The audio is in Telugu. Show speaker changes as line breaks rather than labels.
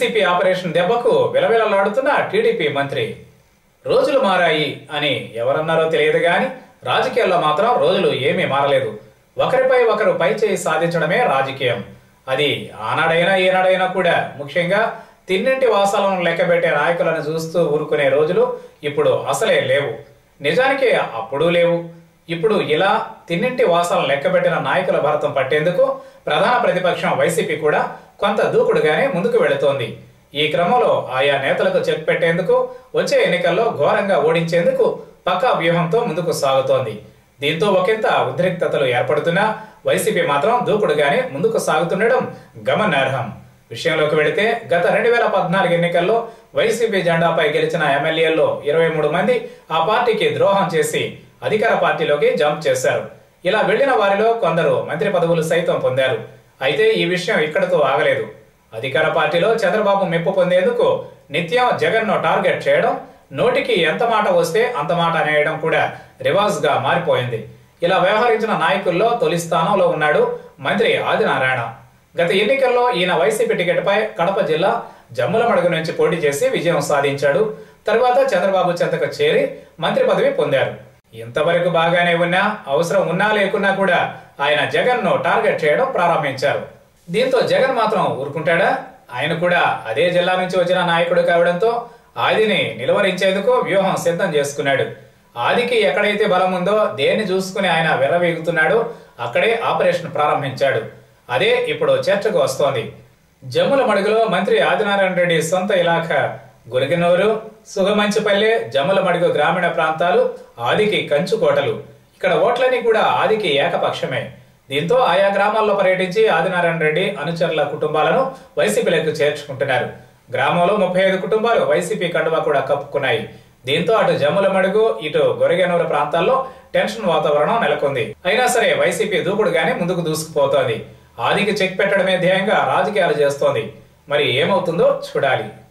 వైసీపీ ఆపరేషన్ దెబ్బకు విలవిలలాడుతున్న టీడీపీ మంత్రి రోజులు మారాయి అని ఎవరన్నారో తెలియదు గాని రాజకీయాల్లో మాత్రం రోజులు ఏమీ మారలేదు ఒకరిపై ఒకరు పై చేయి సాధించడమే రాజకీయం అది ఆనాడైనా ఈనాడైనా కూడా ముఖ్యంగా తిన్నింటి వాసాలను లెక్కబెట్టే నాయకులను చూస్తూ ఊరుకునే రోజులు ఇప్పుడు అసలే లేవు నిజానికి అప్పుడు లేవు ఇప్పుడు ఇలా తిన్నింటి వాసాలను లెక్కబెట్టిన నాయకుల భరతం పట్టేందుకు ప్రధాన ప్రతిపక్షం వైసీపీ కూడా కొంత దూకుడుగానే ముందుకు వెళుతోంది ఈ క్రమంలో ఆయా నేతలకు చెక్ పెట్టేందుకు వచ్చే ఎన్నికల్లో ఘోరంగా ఓడించేందుకు పక్కా వ్యూహంతో ముందుకు సాగుతోంది దీంతో ఒకంత ఉద్రిక్తతలు ఏర్పడుతున్నా వైసీపీ మాత్రం దూకుడుగానే ముందుకు సాగుతుండడం గమనార్హం విషయంలోకి వెళితే గత రెండు వేల పద్నాలుగు ఎన్నికల్లో వైసీపీ జెండాపై గెలిచిన ఎమ్మెల్యేల్లో ఇరవై మూడు మంది ఆ పార్టీకి ద్రోహం చేసి అధికార పార్టీలోకి జంప్ చేశారు ఇలా వెళ్లిన వారిలో కొందరు మంత్రి పదవులు సైతం పొందారు అయితే ఈ విషయం ఇక్కడతో ఆగలేదు అధికార పార్టీలో చంద్రబాబు మెప్పు పొందేందుకు నిత్యం జగన్ ను టార్గెట్ చేయడం నోటికి ఎంత మాట వస్తే అంత మాట అనేయడం కూడా రివాజ్ గా మారిపోయింది ఇలా వ్యవహరించిన నాయకుల్లో తొలి స్థానంలో ఉన్నాడు మంత్రి ఆదినారాయణ గత ఎన్నికల్లో ఈయన వైసీపీ టికెట్ పై కడప జిల్లా జమ్ములమడుగు నుంచి పోటీ చేసి విజయం సాధించాడు తర్వాత చంద్రబాబు చెంతకు చేరి మంత్రి పదవి పొందారు ఇంతవరకు బాగానే ఉన్నా అవసరం ఉన్నా లేకున్నా కూడా ఆయన జగన్ ను టార్గెట్ చేయడం ప్రారంభించారు దీంతో జగన్ మాత్రం ఊరుకుంటాడా ఆయన కూడా అదే జిల్లా నుంచి వచ్చిన నాయకుడు కావడంతో ఆదిని నిలువరించేందుకు వ్యూహం సిద్ధం చేసుకున్నాడు ఆదికి ఎక్కడైతే బలం ఉందో దేన్ని చూసుకుని ఆయన విర్రవీగుతున్నాడో అక్కడే ఆపరేషన్ ప్రారంభించాడు అదే ఇప్పుడు చర్చకు వస్తోంది జమ్ముల మడుగులో మంత్రి ఆదినారాయణ రెడ్డి సొంత ఇలాఖా గురిగినూరు సుగమంచిపల్లె జమ్ముల మడుగు గ్రామీణ ప్రాంతాలు ఆదికి కంచుకోటలు ఇక్కడ ఓట్లన్నీ కూడా ఆదికి ఏకపక్షమే దీంతో ఆయా గ్రామాల్లో పర్యటించి ఆదినారాయణ రెడ్డి అనుచరుల కుటుంబాలను వైసీపీలకు చేర్చుకుంటున్నారు గ్రామంలో ముప్పై ఐదు కుటుంబాలు వైసీపీ కండువా కూడా కప్పుకున్నాయి దీంతో అటు జమ్ముల మడుగు ఇటు గొరిగనూరు ప్రాంతాల్లో టెన్షన్ వాతావరణం నెలకొంది అయినా సరే వైసీపీ దూకుడుగానే ముందుకు దూసుకుపోతోంది ఆదికి చెక్ పెట్టడమే ధ్యేయంగా రాజకీయాలు చేస్తోంది మరి ఏమవుతుందో చూడాలి